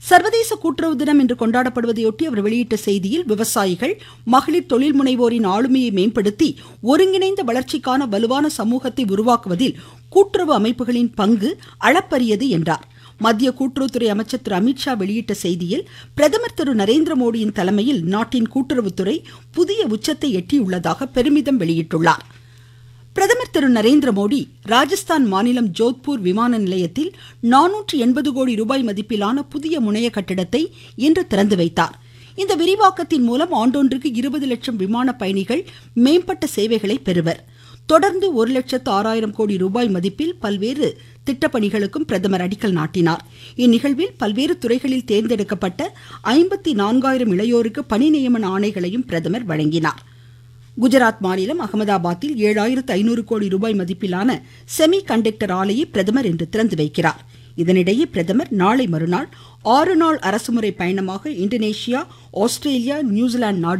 சர்வதேச கூட்டுறவு தினம் இன்று கொண்டாடப்படுவதையொட்டி அவர் வெளியிட்ட செய்தியில் விவசாயிகள் மகளிர் தொழில் முனைவோரின் ஆளுமையை மேம்படுத்தி ஒருங்கிணைந்த வளர்ச்சிக்கான வலுவான சமூகத்தை உருவாக்குவதில் கூட்டுறவு அமைப்புகளின் பங்கு அளப்பரியது என்றார் மத்திய கூட்டுறவுத்துறை அமைச்சர் திரு அமித்ஷா வெளியிட்ட செய்தியில் பிரதமர் திரு நரேந்திர மோடியின் தலைமையில் நாட்டின் கூட்டுறவுத்துறை புதிய உச்சத்தை எட்டியுள்ளதாக பெருமிதம் வெளியிட்டுள்ளார் பிரதமர் திரு நரேந்திர மோடி ராஜஸ்தான் மாநிலம் ஜோத்பூர் விமான நிலையத்தில் நானூற்று எண்பது கோடி ரூபாய் மதிப்பிலான புதிய முனைய கட்டிடத்தை இன்று திறந்து வைத்தார் இந்த விரிவாக்கத்தின் மூலம் ஆண்டொன்றுக்கு இருபது லட்சம் விமான பயணிகள் மேம்பட்ட சேவைகளை பெறுவர் தொடர்ந்து ஒரு லட்சத்து ஆறாயிரம் கோடி ரூபாய் மதிப்பில் பல்வேறு திட்டப்பணிகளுக்கும் பிரதமர் அடிக்கல் நாட்டினார் இந்நிகழ்வில் பல்வேறு துறைகளில் தேர்ந்தெடுக்கப்பட்ட ஐம்பத்தி நான்காயிரம் இளையோருக்கு பணி நியமன ஆணைகளையும் பிரதமர் வழங்கினார் குஜராத் மாநிலம் அகமதாபாத்தில் ஏழாயிரத்து ஐநூறு கோடி ரூபாய் மதிப்பிலான செமி கண்டக்டர் ஆலையை பிரதமர் இன்று திறந்து வைக்கிறார் இதனிடையே பிரதமர் நாளை மறுநாள் ஆறு நாள் அரசுமுறை பயணமாக இந்தோனேஷியா ஆஸ்திரேலியா நியூசிலாந்து நாடு